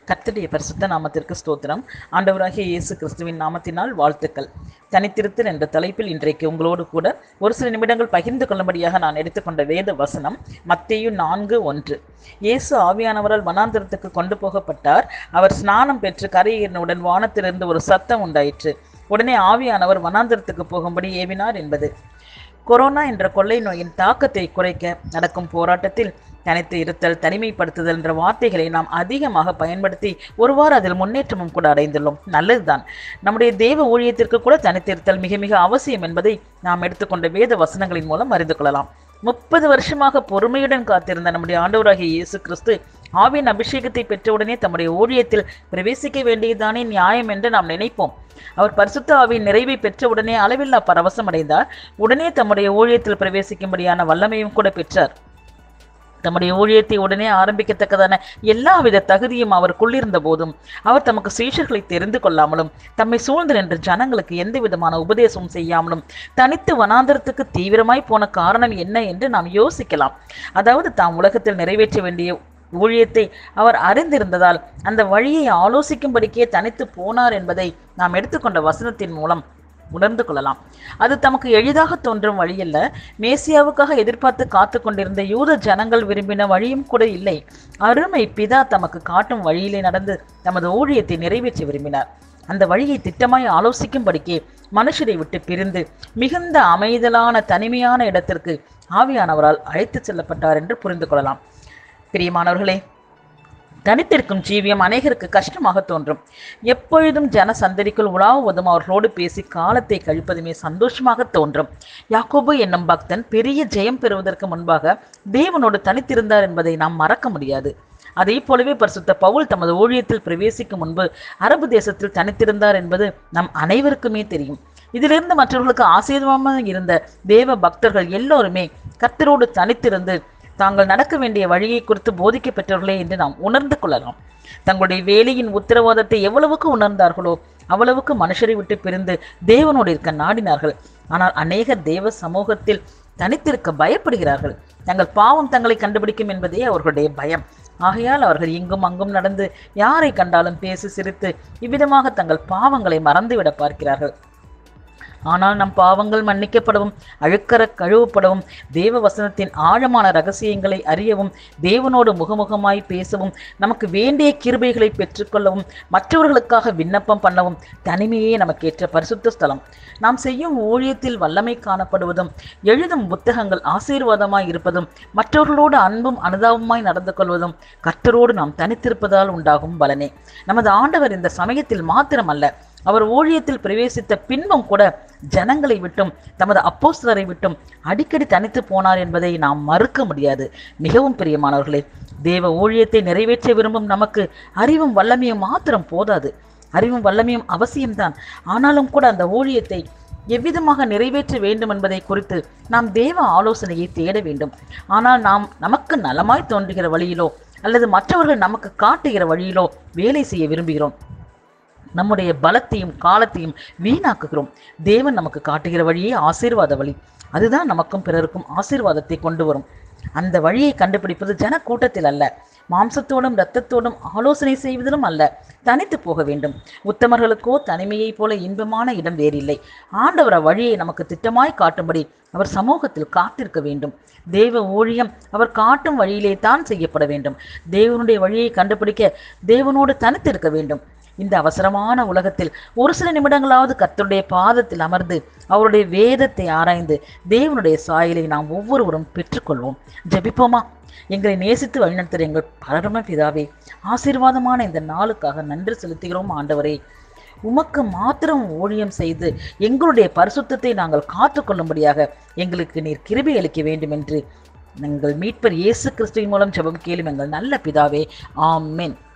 கர்த்தருடைய பரிசுத்த நாமத்திற்கு ஸ்தோத்திரம் ஆண்டவராகிய இயேசு கிறிஸ்துவின் நாமத்தினால் வாழ்த்துக்கள் தனித்திருத்தல் என்ற தலைப்பில் இன்றைக்கு உங்களோடு கூட ஒரு சில நிமிடங்கள் பகிர்ந்து கொள்ளும்படியாக நான் எடுத்துக்கொண்ட வேத வசனம் மத்தேயு நான்கு ஒன்று இயேசு ஆவியானவரால் வனாந்திரத்துக்கு கொண்டு போகப்பட்டார் அவர் ஸ்நானம் பெற்று கரையேறினவுடன் வானத்திலிருந்து ஒரு சத்தம் உண்டாயிற்று உடனே ஆவியானவர் வனாந்திரத்துக்கு போகும்படி ஏவினார் என்பது கொரோனா என்ற கொள்ளை நோயின் தாக்கத்தை குறைக்க நடக்கும் போராட்டத்தில் தனித்து இருத்தல் தனிமைப்படுத்துதல் என்ற வார்த்தைகளை நாம் அதிகமாக பயன்படுத்தி ஒருவாறு அதில் முன்னேற்றமும் கூட அடைந்துள்ளோம் நல்லதுதான் நம்முடைய தேவ ஊழியத்திற்கு கூட தனித்து இருத்தல் மிக மிக அவசியம் என்பதை நாம் எடுத்துக்கொண்ட வேத வசனங்களின் மூலம் அறிந்து கொள்ளலாம் முப்பது வருஷமாக பொறுமையுடன் காத்திருந்த நம்முடைய ஆண்டவராகிய இயேசு கிறிஸ்து ஆவின் அபிஷேகத்தை பெற்றவுடனே தம்முடைய ஊழியத்தில் பிரவேசிக்க வேண்டியதுதானே நியாயம் என்று நாம் நினைப்போம் அவர் பரிசுத்த ஆவியின் நிறைவை பெற்றவுடனே அளவில்லா பரவசம் அடைந்தார் உடனே தம்முடைய ஊழியத்தில் பிரவேசிக்கும்படியான வல்லமையும் கூட பெற்றார் தம்முடைய ஊழியத்தை உடனே ஆரம்பிக்கத்தக்கதான எல்லாவித தகுதியும் அவருக்குள்ளிருந்த போதும் அவர் தமக்கு சீஷர்களை தெரிந்து கொள்ளாமலும் தம்மை சூழ்ந்து நின்ற ஜனங்களுக்கு எந்த விதமான உபதேசமும் செய்யாமலும் தனித்து வனாந்தரத்துக்கு தீவிரமாய் போன காரணம் என்ன என்று நாம் யோசிக்கலாம் அதாவது தாம் உலகத்தில் நிறைவேற்ற வேண்டிய ஊழியத்தை அவர் அறிந்திருந்ததால் அந்த வழியை ஆலோசிக்கும்படிக்கே தனித்து போனார் என்பதை நாம் எடுத்துக்கொண்ட வசனத்தின் மூலம் உணர்ந்து கொள்ளலாம் அது தமக்கு எளிதாக தோன்றும் வழியல்ல மேசியாவுக்காக எதிர்பார்த்து காத்து கொண்டிருந்த யூத ஜனங்கள் விரும்பின வழியும் கூட இல்லை அருமை பிதா தமக்கு காட்டும் வழியிலே நடந்து தமது ஊழியத்தை நிறைவேற்றி விரும்பினார் அந்த வழியை திட்டமாய் ஆலோசிக்கும்படிக்கே மனுஷரை விட்டு பிரிந்து மிகுந்த அமைதலான தனிமையான இடத்திற்கு ஆவியானவரால் அழைத்துச் செல்லப்பட்டார் என்று புரிந்து கொள்ளலாம் பிரியமானவர்களே தனித்திருக்கும் ஜீவியம் அநேகருக்கு கஷ்டமாக தோன்றும் எப்பொழுதும் ஜன சந்தடிக்குள் உலாவுவதும் அவர்களோடு பேசி காலத்தை கழிப்பதுமே சந்தோஷமாக தோன்றும் யாக்கோபு என்னும் பக்தன் பெரிய ஜெயம் பெறுவதற்கு முன்பாக தேவனோடு தனித்திருந்தார் என்பதை நாம் மறக்க முடியாது அதே போலவே பரிசுத்த பவுல் தமது ஊழியத்தில் பிரவேசிக்கும் முன்பு அரபு தேசத்தில் தனித்திருந்தார் என்பது நம் அனைவருக்குமே தெரியும் இதிலிருந்து மற்றவர்களுக்கு ஆசீர்வாதமாக இருந்த தேவ பக்தர்கள் எல்லோருமே கர்த்தரோடு தனித்திருந்து தாங்கள் நடக்க வேண்டிய வழியை குறித்து போதிக்க பெற்றவர்களே என்று நாம் உணர்ந்து கொள்ளலாம் தங்களுடைய வேலையின் உத்தரவாதத்தை எவ்வளவுக்கு உணர்ந்தார்களோ அவ்வளவுக்கு மனுஷரை விட்டு பிரிந்து தேவனோடு இருக்க நாடினார்கள் ஆனால் அநேக தேவ சமூகத்தில் தனித்திருக்க பயப்படுகிறார்கள் தங்கள் பாவம் தங்களை கண்டுபிடிக்கும் என்பதே அவர்களுடைய பயம் ஆகையால் அவர்கள் இங்கும் அங்கும் நடந்து யாரை கண்டாலும் பேசி சிரித்து இவ்விதமாக தங்கள் பாவங்களை மறந்துவிட பார்க்கிறார்கள் ஆனால் நம் பாவங்கள் மன்னிக்கப்படவும் அழுக்கற கழுவப்படவும் தேவ வசனத்தின் ஆழமான ரகசியங்களை அறியவும் தேவனோடு முகமுகமாய் பேசவும் நமக்கு வேண்டிய கிருபைகளை பெற்றுக்கொள்ளவும் மற்றவர்களுக்காக விண்ணப்பம் பண்ணவும் தனிமையே நமக்கு ஏற்ற பரிசுத்த ஸ்தலம் நாம் செய்யும் ஊழியத்தில் வல்லமை காணப்படுவதும் எழுதும் புத்தகங்கள் ஆசீர்வாதமாய் இருப்பதும் மற்றவர்களோடு அன்பும் அனுதாபமாய் நடந்து கொள்வதும் கர்த்தரோடு நாம் தனித்திருப்பதால் உண்டாகும் பலனே நமது ஆண்டவர் இந்த சமயத்தில் மாத்திரமல்ல அவர் ஊழியத்தில் பிரவேசித்த பின்பும் கூட ஜனங்களை விட்டும் தமது அப்போஸ்தலரை விட்டும் அடிக்கடி தனித்து போனார் என்பதை நாம் மறுக்க முடியாது மிகவும் பிரியமானவர்களே தேவ ஊழியத்தை நிறைவேற்ற விரும்பும் நமக்கு அறிவும் வல்லமையும் மாத்திரம் போதாது அறிவும் வல்லமையும் அவசியம்தான் ஆனாலும் கூட அந்த ஊழியத்தை எவ்விதமாக நிறைவேற்ற வேண்டும் என்பதை குறித்து நாம் தேவ ஆலோசனையை தேட வேண்டும் ஆனால் நாம் நமக்கு நலமாய் தோன்றுகிற வழியிலோ அல்லது மற்றவர்கள் நமக்கு காட்டுகிற வழியிலோ வேலை செய்ய விரும்புகிறோம் நம்முடைய பலத்தையும் காலத்தையும் வீணாக்குகிறோம் தேவன் நமக்கு காட்டுகிற வழியே ஆசீர்வாத வழி அதுதான் நமக்கும் பிறருக்கும் ஆசீர்வாதத்தை கொண்டு வரும் அந்த வழியை கண்டுபிடிப்பது ஜன கூட்டத்தில் அல்ல மாம்சத்தோடும் இரத்தத்தோடும் ஆலோசனை செய்வதிலும் அல்ல தனித்து போக வேண்டும் உத்தமர்களுக்கோ தனிமையைப் போல இன்பமான இடம் வேறில்லை ஆண்டவர் வழியை நமக்கு திட்டமாய் காட்டும்படி அவர் சமூகத்தில் காத்திருக்க வேண்டும் தேவ ஊழியம் அவர் காட்டும் வழியிலே தான் செய்யப்பட வேண்டும் தேவனுடைய வழியை கண்டுபிடிக்க தேவனோடு தனித்து இருக்க வேண்டும் இந்த அவசரமான உலகத்தில் ஒரு சில நிமிடங்களாவது கர்த்தருடைய பாதத்தில் அமர்ந்து அவருடைய வேதத்தை ஆராய்ந்து தேவனுடைய சாயலை நாம் ஒவ்வொருவரும் பெற்றுக்கொள்வோம் ஜெபிப்போமா எங்களை நேசித்து வழிநடத்துகிற எங்கள் பரம பிதாவே ஆசீர்வாதமான இந்த நாளுக்காக நன்றி செலுத்துகிறோம் ஆண்டவரே உமக்கு மாத்திரம் ஊழியம் செய்து எங்களுடைய பரிசுத்தத்தை நாங்கள் காத்துக்கொள்ளும்படியாக எங்களுக்கு நீர் கிருபை அளிக்க வேண்டும் என்று எங்கள் மீட்பர் இயேசு கிறிஸ்துவின் மூலம் ஜெபம் கேளும் எங்கள் நல்ல பிதாவே ஆமென்